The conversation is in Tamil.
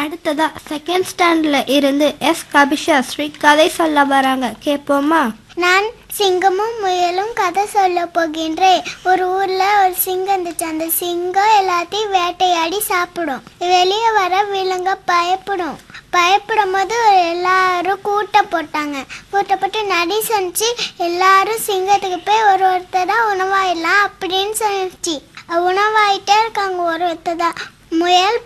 அடுத்ததா செகண்ட் ஸ்டாண்ட்ல இருந்து எஸ் கபிஷா ஸ்ரீ கதை சொல்ல வராங்க கேட்போமா நான் சிங்கமும் முயலும் கதை சொல்ல போகின்றேன் ஒரு ஊர்ல ஒரு சிங்கம் இருந்துச்சு அந்த சிங்கம் எல்லாத்தையும் வேட்டையாடி சாப்பிடும் வெளியே வர விலங்க பயப்படும் பயப்படும் போது எல்லாரும் கூட்டம் போட்டாங்க கூட்டப்பட்டு நடி சொன்னிச்சு எல்லாரும் சிங்கத்துக்கு போய் ஒரு ஒருத்தரா உணவாயிடலாம் அப்படின்னு சொல்லிச்சு உணவாயிட்டே இருக்காங்க ஒரு ஒருத்தரா முயல்